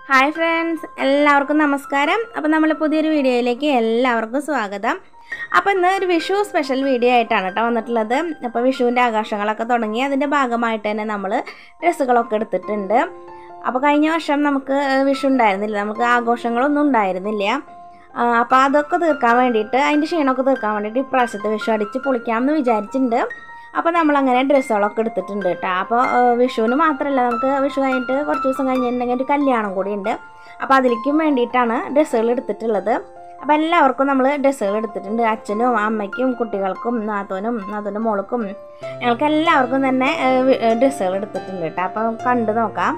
Hi friends എല്ലാവർക്കും നമസ്കാരം അപ്പോൾ നമ്മൾ പുതിയൊരു വീഡിയോയിലേക്ക് എല്ലാവർക്കും സ്വാഗതം അപ്പോൾ ഇന്ന് ഒരു വിഷു സ്പെഷ്യൽ വീഡിയോ ആയിട്ടാണ് കേട്ടോ വന്നിട്ടുള്ളത് അപ്പോൾ വിഷുവിൻ്റെ ആഘോഷങ്ങളൊക്കെ തുടങ്ങി അതിൻ്റെ ഭാഗമായിട്ട് തന്നെ നമ്മൾ ഡ്രസ്സുകളൊക്കെ എടുത്തിട്ടുണ്ട് അപ്പോൾ കഴിഞ്ഞ വർഷം നമുക്ക് വിഷു ഉണ്ടായിരുന്നില്ല നമുക്ക് ആഘോഷങ്ങളൊന്നും ഉണ്ടായിരുന്നില്ല ആ, അപ്പോൾ അതൊക്കെ തീർക്കാൻ വേണ്ടിയിട്ട് അതിൻ്റെ ക്ഷീണമൊക്കെ തീർക്കാൻ വേണ്ടിയിട്ട് ഇപ്രാവശ്യത്തെ വിഷു അടിച്ച് പൊളിക്കാമെന്ന് വിചാരിച്ചിട്ടുണ്ട് അപ്പോൾ നമ്മളങ്ങനെ ഡ്രസ്സുകളൊക്കെ എടുത്തിട്ടുണ്ട് കേട്ടോ അപ്പോൾ ആ, വിഷുവിന് മാത്രമല്ല നമുക്ക് വിഷു കഴിഞ്ഞിട്ട് കുറച്ച് ദിവസം കഴിഞ്ഞിട്ടുണ്ടെങ്കിൽ ഒരു കല്യാണം കൂടി ഉണ്ട് അപ്പോൾ അതിലേക്കും വേണ്ടിയിട്ടാണ് ഡ്രസ്സുകൾ എടുത്തിട്ടുള്ളത് അപ്പോൾ എല്ലാവർക്കും നമ്മൾ ഡ്രസ്സുകൾ എടുത്തിട്ടുണ്ട് അച്ഛനും അമ്മയ്ക്കും കുട്ടികൾക്കും നാത്തോനും നാത്തോൻ്റെ മോൾക്കും ഞങ്ങൾക്ക് എല്ലാവർക്കും തന്നെ ഡ്രസ്സുകൾ എടുത്തിട്ടുണ്ട് കേട്ടോ അപ്പോൾ കണ്ടു നോക്കാം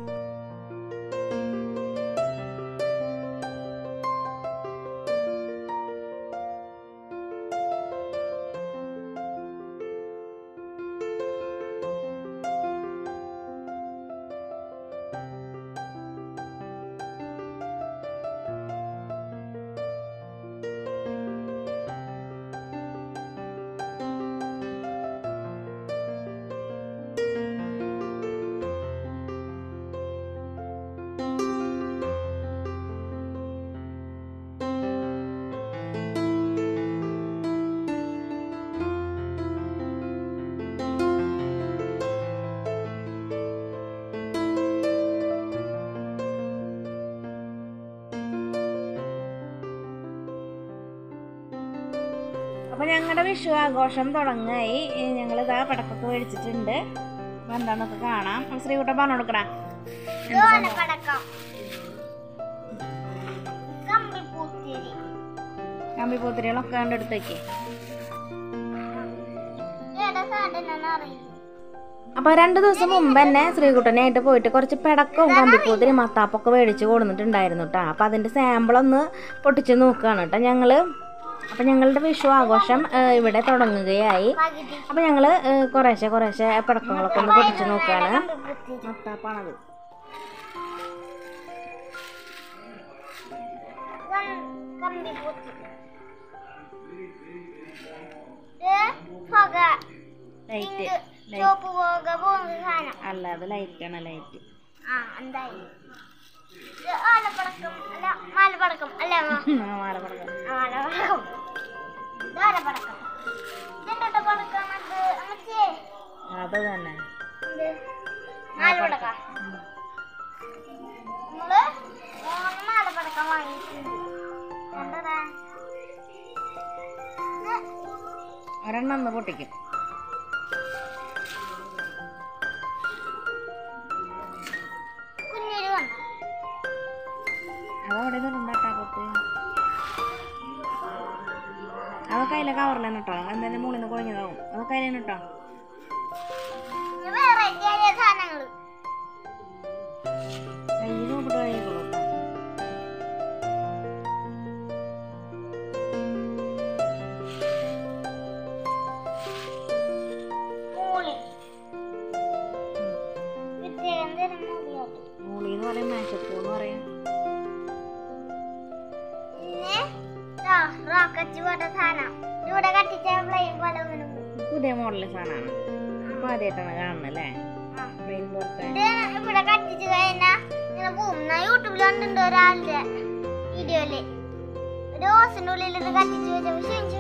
അപ്പോൾ ഞങ്ങളുടെ വിഷു ആഘോഷം തുടങ്ങായി ഞങ്ങൾ ഇതാ പടക്കൊക്കെ മേടിച്ചിട്ടുണ്ട് അപ്പോൾ എന്താണെന്നൊക്കെ കാണാം അപ്പോൾ ശ്രീകുട്ടൻ പറഞ്ഞു കൊടുക്കടാ പടക്കം കമ്പിപ്പൂത്തിരി കമ്പി പൂത്തിരികളൊക്കെ കണ്ടെടുത്തേക്ക് ഏതാ സാധനം അറിയില്ല അപ്പോൾ രണ്ട് ദിവസം മുമ്പ് തന്നെ ശ്രീകുട്ടനായിട്ട് പോയിട്ട് കുറച്ച് പിടക്കവും കമ്പിപ്പൂത്തിരി മത്താപ്പൊക്കെ മേടിച്ച് കൊടുത്തിട്ടുണ്ടായിരുന്നു കേട്ടോ അപ്പോൾ അതിൻ്റെ സാമ്പിളൊന്ന് പൊട്ടിച്ച് നോക്കുകയാണ് കേട്ടോ ഞങ്ങൾ അപ്പോൾ ഞങ്ങളുടെ വിഷു ആഘോഷം ആ, ഇവിടെ തുടങ്ങുകയായി പകുതി അപ്പോൾ ഞങ്ങൾ കുറേശ്ശെ കുറേശ്ശെ പിടക്കങ്ങളൊക്കെ ഒന്ന് പൊട്ടിച്ച് നോക്കുകയാണ് കമ്പിപ്പൂത്തിരി മത്താപ്പാണത് കമ്പിപ്പൂത്തിരി ഇത് പുക ലൈറ്റ് പിങ്ക് ചുവപ്പ് പുക പോകുന്ന സാധനം അല്ല അത് ലൈറ്റാണ് ലൈറ്റ് ആ എന്തായി ഇത് ആലപ്പടക്കം അല്ല മാലപ്പടക്കം അല്ലേ അമ്മ മാല പടക്കം ആലപ്പടക്കം ഇത് ആലപ്പടക്കം ഇതെന്താ പടക്കം അത് അമ്മച്ചേ അത് തന്നെ ഇത് മാലപ്പടക്കം നമ്മള് മൂന്ന് മാലപ്പടക്കം വാങ്ങിയിട്ടുണ്ട് കണ്ടതാ ഒരെണ്ണം ഒന്ന് പൊട്ടിക്കും കുഞ്ഞൊരു വന്നു അതവിടെ നിന്നുണ്ടാട്ടാ കൊത്ത് അതൊക്കെ അതിലെ കവറിലാണ് കേട്ടോ എന്തായാലും മുകളിൽ നിന്ന് കുഴഞ്ഞതാവും അതൊക്കെ അതിലാണ് കേട്ടോ ഇത് വെറൈറ്റി ആയ സാധനങ്ങള് കയ്യിൽ നോക്കിട്ട് കഴിയുള്ളൂ കേട്ടോ മൂളി പ്രത്യേകം തരം മൂളിയായിട്ട് മൂളി എന്ന് പറയും മേശപ്പൂ എന്ന് പറയും പിന്നെ ദാ റോക്കറ്റ് പോലത്തെ സാധനം ഇവിടെ കത്തിച്ച പ്ലെയിൻ പോലെ ഇങ്ങനെ പോകും പുതിയ മോഡൽ സാധനമാണ് അപ്പോൾ ആദ്യമായിട്ടാണ് കാണുന്നത് അല്ലേ ആ. പ്ലെയിൻ പോലത്തെ ഇത് ഇവിടെ കത്തിച്ച് കഴിഞ്ഞാ ഇങ്ങനെ പോകും ഞാൻ യൂട്യൂബിൽ കണ്ടിട്ടുണ്ട് ഒരാളുടെ വീഡിയോയില് ഒരു ഓസിന്റെ ഉള്ളിൽ ഇത് കത്തിച്ച് വെച്ചപ്പോ ശരിക്കും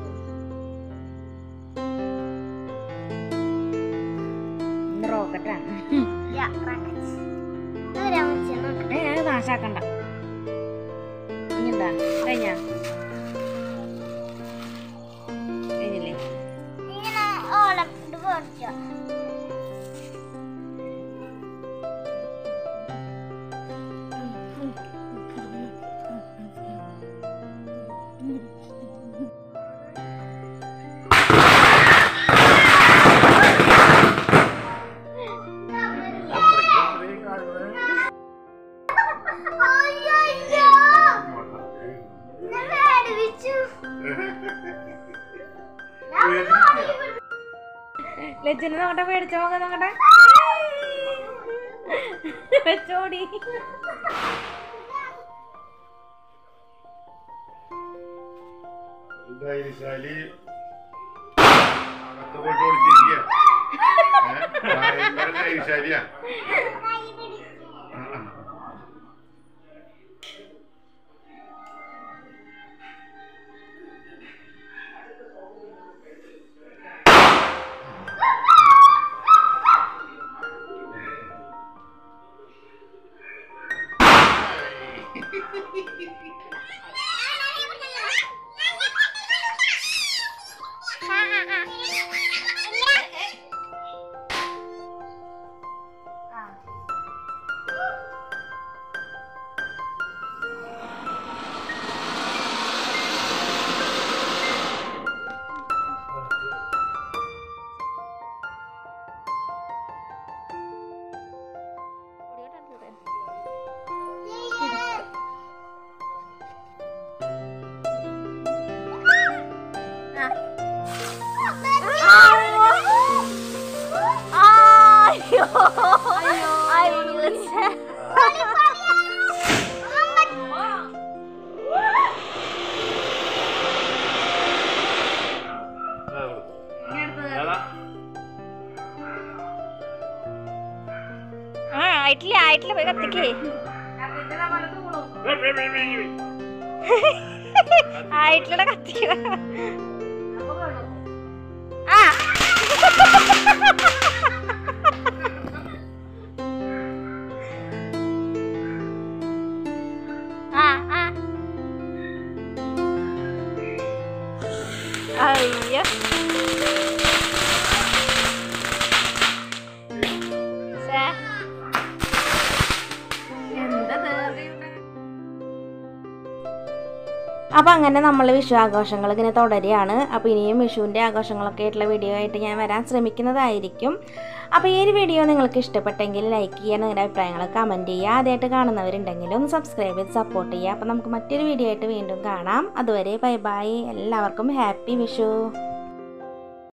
റോക്കറ്റാണ് ദൂരം വെച്ച് നോക്കാം ഏ അത് നാശാക്കണ്ട ഇനിണ്ടാ കഴിഞ്ഞാ കഴിഞ്ഞില്ലേ ഇങ്ങനെ ഓളം ഇത് പൊറിച്ചോ അയ്യോ ഞാൻ പേടിപ്പിച്ചു ഞാൻ പേടിപ്പിച്ചു. ലജ്ജന് നോക്കട്ടെ പേടിച്ച മുഖം നോക്കട്ടെ വെച്ചോടി ധൈര്യശാലി അകത്ത് പോയിട്ട് ഒളിച്ചിരിക്കുക ധൈര്യശാലിയാ കൈ പിടിച്ചു. ആ, ആ. ആ ആയിട്ടില്ല ആയിട്ടില്ല പോയി കത്തിക്കേ ആയിട്ടില്ല കത്തിക്ക ആ ആ ആ അയ്യോ ശ്ശേ. അപ്പോൾ അങ്ങനെ നമ്മൾ വിഷു ആഘോഷങ്ങൾ ഇങ്ങനെ തുടരുകയാണ് അപ്പോൾ ഇനിയും വിഷുവിൻ്റെ ആഘോഷങ്ങളൊക്കെ ആയിട്ടുള്ള വീഡിയോ ആയിട്ട് ഞാൻ വരാൻ ശ്രമിക്കുന്നതായിരിക്കും അപ്പോൾ ഈ ഒരു വീഡിയോ നിങ്ങൾക്ക് ഇഷ്ടപ്പെട്ടെങ്കിൽ ലൈക്ക് ചെയ്യുക നിങ്ങളുടെ അഭിപ്രായങ്ങൾ കമൻറ്റ് ചെയ്യുക ആദ്യമായിട്ട് കാണുന്നവരുണ്ടെങ്കിൽ ഒന്ന് സബ്സ്ക്രൈബ് ചെയ്ത് സപ്പോർട്ട് ചെയ്യുക അപ്പോൾ നമുക്ക് മറ്റൊരു വീഡിയോ ആയിട്ട് വീണ്ടും കാണാം അതുവരെ ബൈ ബൈ എല്ലാവർക്കും ഹാപ്പി വിഷു